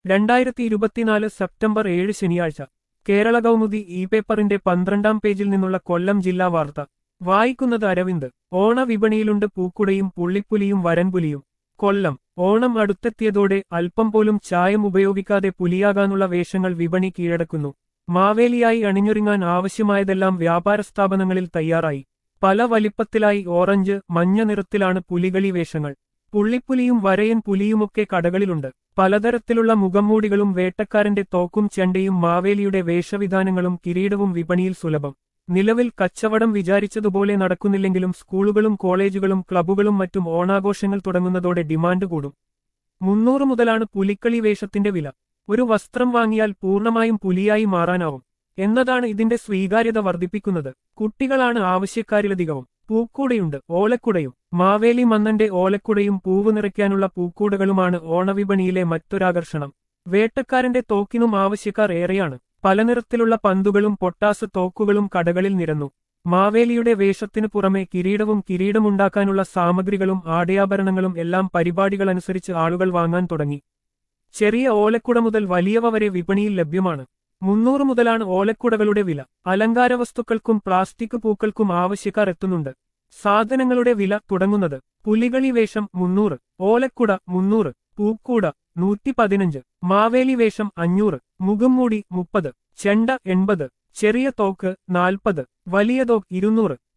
രണ്ടായിരത്തി ഇരുപത്തിനാല് സെപ്റ്റംബർ ഏഴ് ശനിയാഴ്ച കേരള കൗമുദി ഇ പേപ്പറിന്റെ പന്ത്രണ്ടാം പേജിൽ നിന്നുള്ള കൊല്ലം ജില്ലാ വാർത്ത വായിക്കുന്നത് അരവിന്ദ് ഓണവിപണിയിലുണ്ട് പൂക്കുടയും പുള്ളിപ്പുലിയും വരൻപുലിയും കൊല്ലം ഓണം അടുത്തെത്തിയതോടെ അല്പം പോലും ചായം ഉപയോഗിക്കാതെ പുലിയാകാനുള്ള വേഷങ്ങൾ വിപണി കീഴടക്കുന്നു മാവേലിയായി അണിഞ്ഞൊരുങ്ങാൻ ആവശ്യമായതെല്ലാം വ്യാപാര സ്ഥാപനങ്ങളിൽ തയ്യാറായി പല വലിപ്പത്തിലായി ഓറഞ്ച് മഞ്ഞ നിറത്തിലാണ് പുലികളി വേഷങ്ങൾ പുള്ളിപ്പുലിയും വരയൻ പുലിയുമൊക്കെ കടകളിലുണ്ട് പലതരത്തിലുള്ള മുഖംമൂടികളും വേട്ടക്കാരന്റെ തോക്കും ചെണ്ടയും മാവേലിയുടെ വേഷവിധാനങ്ങളും കിരീടവും വിപണിയിൽ സുലഭം നിലവിൽ കച്ചവടം വിചാരിച്ചതുപോലെ നടക്കുന്നില്ലെങ്കിലും സ്കൂളുകളും കോളേജുകളും ക്ലബ്ബുകളും മറ്റും ഓണാഘോഷങ്ങൾ തുടങ്ങുന്നതോടെ ഡിമാൻഡ് കൂടും മുന്നൂറ് മുതലാണ് പുലിക്കളി വേഷത്തിന്റെ വില ഒരു വസ്ത്രം വാങ്ങിയാൽ പൂർണ്ണമായും പുലിയായി മാറാനാവും എന്നതാണ് ഇതിന്റെ സ്വീകാര്യത വർദ്ധിപ്പിക്കുന്നത് കുട്ടികളാണ് ആവശ്യക്കാരിലധികവും പൂക്കൂടയുണ്ട് ഓലക്കുടയും മാവേലി മന്നന്റെ ഓലക്കുടയും പൂവ് നിറയ്ക്കാനുള്ള പൂക്കൂടകളുമാണ് ഓണവിപണിയിലെ മറ്റൊരാകർഷണം വേട്ടക്കാരന്റെ തോക്കിനും ആവശ്യക്കാർ ഏറെയാണ് പല നിറത്തിലുള്ള പന്തുകളും പൊട്ടാസ് തോക്കുകളും കടകളിൽ നിരന്നു മാവേലിയുടെ വേഷത്തിനു പുറമെ കിരീടവും കിരീടമുണ്ടാക്കാനുള്ള സാമഗ്രികളും ആടയാഭരണങ്ങളും എല്ലാം പരിപാടികളനുസരിച്ച് ആളുകൾ വാങ്ങാൻ തുടങ്ങി ചെറിയ ഓലക്കുട മുതൽ വലിയവ വരെ വിപണിയിൽ ലഭ്യമാണ് മുന്നൂറ് മുതലാണ് ഓലക്കുടകളുടെ വില അലങ്കാര വസ്തുക്കൾക്കും പ്ലാസ്റ്റിക് പൂക്കൾക്കും ആവശ്യക്കാർ എത്തുന്നുണ്ട് സാധനങ്ങളുടെ വില തുടങ്ങുന്നത് പുലികളി വേഷം മുന്നൂറ് ഓലക്കുട മുന്നൂറ് പൂക്കൂട നൂറ്റി പതിനഞ്ച് മാവേലി വേഷം അഞ്ഞൂറ് മുഖംമൂടി മുപ്പത് ചെണ്ട എൺപത് ചെറിയ തോക്ക് നാൽപ്പത് വലിയ തോക്ക് ഇരുന്നൂറ്